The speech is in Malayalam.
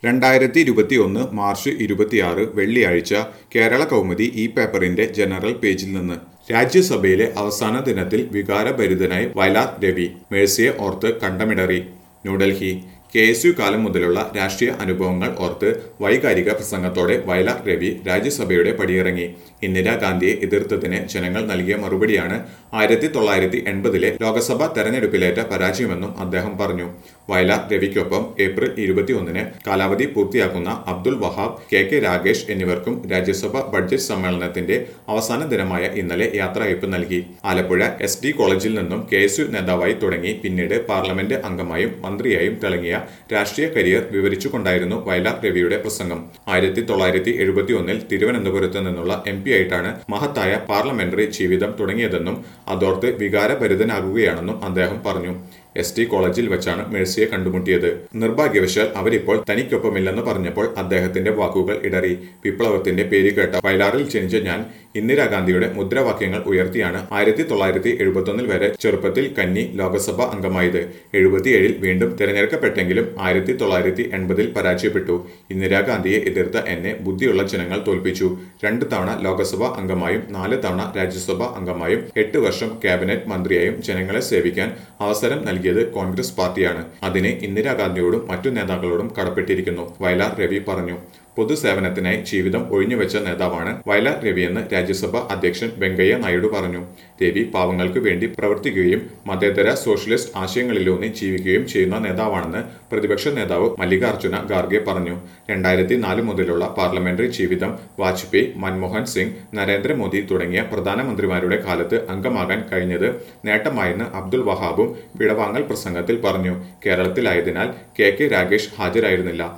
രണ്ടായിരത്തി ഇരുപത്തി ഒന്ന് മാർച്ച് ഇരുപത്തിയാറ് വെള്ളിയാഴ്ച കേരള കൗമുദി ഈ പേപ്പറിന്റെ ജനറൽ പേജിൽ നിന്ന് രാജ്യസഭയിലെ അവസാന ദിനത്തിൽ വികാരഭരിതനായി വയലാർ രവി മേഴ്സിയെ ഓർത്ത് കണ്ടമിടറി ന്യൂഡൽഹി കെ എസ് യു കാലം മുതലുള്ള രാഷ്ട്രീയ അനുഭവങ്ങൾ ഓർത്ത് വൈകാരിക പ്രസംഗത്തോടെ വയലാർ രവി രാജ്യസഭയുടെ പടിയിറങ്ങി ഇന്ദിരാഗാന്ധിയെ എതിർത്തതിന് ജനങ്ങൾ നൽകിയ മറുപടിയാണ് ആയിരത്തി തൊള്ളായിരത്തി എൺപതിലെ ലോക്സഭാ തെരഞ്ഞെടുപ്പിലേറ്റ പരാജയമെന്നും അദ്ദേഹം പറഞ്ഞു വയലാർ രവിക്കൊപ്പം ഏപ്രിൽ ഇരുപത്തിയൊന്നിന് കാലാവധി പൂർത്തിയാക്കുന്ന അബ്ദുൾ വഹാബ് കെ കെ രാഗേഷ് എന്നിവർക്കും രാജ്യസഭ ബഡ്ജറ്റ് സമ്മേളനത്തിന്റെ അവസാന ദിനമായ ഇന്നലെ യാത്രയയപ്പ് നൽകി ആലപ്പുഴ എസ് ഡി കോളേജിൽ നിന്നും കെ എസ് യു നേതാവായി തുടങ്ങി പിന്നീട് പാർലമെന്റ് അംഗമായും മന്ത്രിയായും തിളങ്ങിയ രാഷ്ട്രീയ കരിയർ വിവരിച്ചുകൊണ്ടായിരുന്നു വയലാർ രവിയുടെ പ്രസംഗം ആയിരത്തി തൊള്ളായിരത്തി എഴുപത്തി ഒന്നിൽ തിരുവനന്തപുരത്ത് നിന്നുള്ള എം പി ആയിട്ടാണ് മഹത്തായ പാർലമെന്ററി ജീവിതം തുടങ്ങിയതെന്നും അതോർത്ത് വികാരഭരിതനാകുകയാണെന്നും അദ്ദേഹം പറഞ്ഞു എസ് ടി കോളേജിൽ വെച്ചാണ് മേഴ്സിയെ കണ്ടുമുട്ടിയത് നിർഭാഗ്യവശാൽ അവരിപ്പോൾ തനിക്കൊപ്പമില്ലെന്ന് പറഞ്ഞപ്പോൾ അദ്ദേഹത്തിന്റെ വാക്കുകൾ ഇടറി വിപ്ലവത്തിന്റെ പേര് കേട്ട വയലാറിൽ ജനിച്ച ഞാൻ ഇന്ദിരാഗാന്ധിയുടെ മുദ്രാവാക്യങ്ങൾ ഉയർത്തിയാണ് ആയിരത്തി തൊള്ളായിരത്തി എഴുപത്തൊന്നിൽ വരെ ചെറുപ്പത്തിൽ കന്നി ലോക്സഭാ അംഗമായത് എഴുപത്തിയേഴിൽ വീണ്ടും തിരഞ്ഞെടുക്കപ്പെട്ടെങ്കിലും ആയിരത്തി തൊള്ളായിരത്തി എൺപതിൽ പരാജയപ്പെട്ടു ഇന്ദിരാഗാന്ധിയെ എതിർത്ത എന്നെ ബുദ്ധിയുള്ള ജനങ്ങൾ തോൽപ്പിച്ചു രണ്ട് തവണ ലോക്സഭാ അംഗമായും നാല് തവണ രാജ്യസഭാ അംഗമായും എട്ട് വർഷം ക്യാബിനറ്റ് മന്ത്രിയായും ജനങ്ങളെ സേവിക്കാൻ അവസരം നൽകിയത് കോൺഗ്രസ് പാർട്ടിയാണ് അതിന് ഇന്ദിരാഗാന്ധിയോടും മറ്റു നേതാക്കളോടും കടപ്പെട്ടിരിക്കുന്നു വയലാർ രവി പറഞ്ഞു പൊതുസേവനത്തിനായി ജീവിതം ഒഴിഞ്ഞുവെച്ച നേതാവാണ് വയലാർ രവിയെന്ന് രാജ്യസഭ അധ്യക്ഷൻ വെങ്കയ്യ നായിഡു പറഞ്ഞു രവി പാവങ്ങൾക്ക് വേണ്ടി പ്രവർത്തിക്കുകയും മതേതര സോഷ്യലിസ്റ്റ് ആശയങ്ങളിലൂന്നി ജീവിക്കുകയും ചെയ്യുന്ന നേതാവാണെന്ന് പ്രതിപക്ഷ നേതാവ് മല്ലികാർജുന ഖാർഗെ പറഞ്ഞു രണ്ടായിരത്തി നാല് മുതലുള്ള പാർലമെന്ററി ജീവിതം വാജ്പേയി മൻമോഹൻ സിംഗ് നരേന്ദ്രമോദി തുടങ്ങിയ പ്രധാനമന്ത്രിമാരുടെ കാലത്ത് അംഗമാകാൻ കഴിഞ്ഞത് നേട്ടമായെന്ന് അബ്ദുൾ വഹാബും വിടവാങ്ങൽ പ്രസംഗത്തിൽ പറഞ്ഞു കേരളത്തിലായതിനാൽ കെ കെ രാഗേഷ് ഹാജരായിരുന്നില്ല